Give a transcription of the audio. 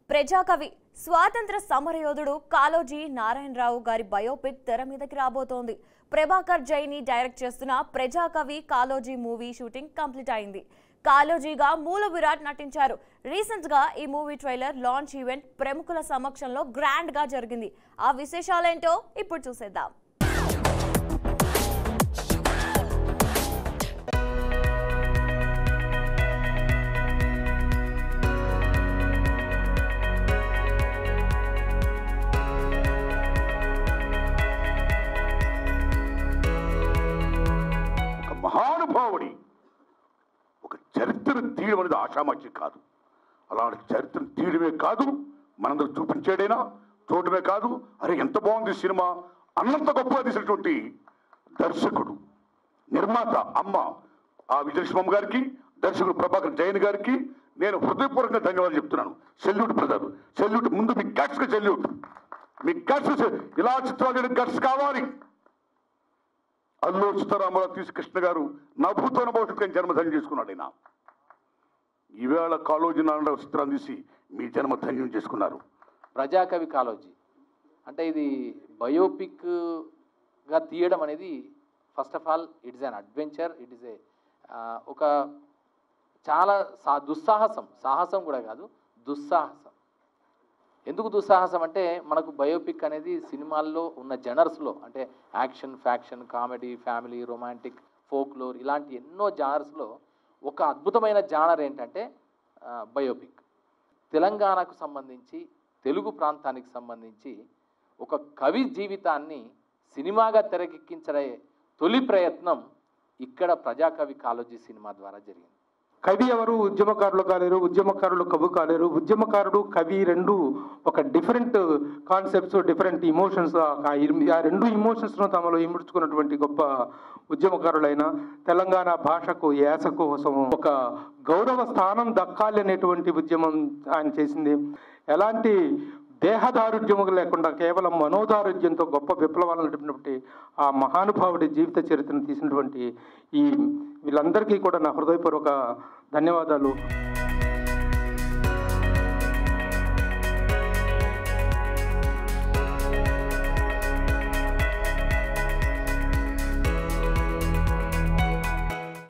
ప్రజాకవి స్వాతంత్ర సమరయోధుడు కాలోజీ నారాయణరావు గారి బయోపిక్ తెర మీదకి రాబోతోంది ప్రభాకర్ జైని డైరెక్ట్ చేస్తున్న ప్రజాకవి కాలోజీ మూవీ షూటింగ్ కంప్లీట్ అయింది కాలోజీగా మూల విరాట్ నటించారు రీసెంట్ గా ఈ మూవీ ట్రైలర్ లాంచ్ ఈవెంట్ ప్రముఖుల సమక్షంలో గ్రాండ్ గా జరిగింది ఆ విశేషాలేంటో ఇప్పుడు చూసేద్దాం ఒక మహానుభావుడి ఒక చరిత్రను తీయడం అనేది ఆషామాషి కాదు అలాంటి చరిత్రను తీయడమే కాదు మనందరూ చూపించేడైనా చూడడమే కాదు అరే ఎంత బాగుంది ఈ సినిమా అన్నంత గొప్పగా తీసినటువంటి దర్శకుడు నిర్మాత అమ్మ ఆ విజయలక్ష్మమ్మ గారికి దర్శకుడు ప్రభాకర్ జైన్ గారికి నేను హృదయపూర్వకంగా ధన్యవాదాలు చెప్తున్నాను సెల్యూట్ బ్రదర్ సెల్యూట్ ముందు మీ గట్స్కి సెల్యూట్ మీ గట్స్ ఇలా చిత్రాలు గట్స్ కావాలి అల్లు సీతారామరావు తీసి కృష్ణ గారు నవ్వుతోన భవిష్యత్తు జన్మధన్యం చేసుకున్నాడు ఆయన ఈవేళ కాళోజీ నారాయణరావు చిత్రాన్ని తీసి మీ జన్మధన్యం చేసుకున్నారు ప్రజాకవి కాలోజీ అంటే ఇది బయోపిక్గా తీయడం అనేది first of all it is an adventure it is a ఒక చాలా సా దుస్సాహసం సాహసం కూడా కాదు దుస్సాహసం ఎందుకు దుస్సాహసం అంటే మనకు బయోపిక్ అనేది సినిమాల్లో ఉన్న జనర్స్లో అంటే action faction comedy family romantic folklore ఇలాంటి ఎన్నో జానర్స్లో ఒక అద్భుతమైన జానర్ ఏంటంటే ఆ, బయోపిక్ తెలంగాణకు సంబంధించి తెలుగు ప్రాంతానికి సంబంధించి ఒక కవి జీవితాన్ని సినిమాగా తెరకెక్కించడే తొలి ప్రయత్నం ఇక్కడ ప్రజాకవి కాలోజీ సినిమా ద్వారా జరిగింది కవి ఎవరు ఉద్యమకారులు కాలేరు ఉద్యమకారులు కవి కాలేరు ఉద్యమకారుడు కవి రెండు ఒక డిఫరెంట్ కాన్సెప్ట్స్ డిఫరెంట్ ఇమోషన్స్ ఆ రెండు ఇమోషన్స్ను తమలో ఇముడ్చుకున్నటువంటి గొప్ప ఉద్యమకారులైన తెలంగాణ భాషకు యాస కోసం ఒక గౌరవ స్థానం దక్కాలి అనేటువంటి ఉద్యమం ఆయన చేసింది ఎలాంటి దేహదారుఢ్యము లేకుండా కేవలం మనోదారుఢ్యంతో గొప్ప విప్లవాలను నడిపినటువంటి ఆ మహానుభావుడి జీవిత చరిత్రను తీసినటువంటి ఈ వీళ్ళందరికీ కూడా నా హృదయపూర్వక ధన్యవాదాలు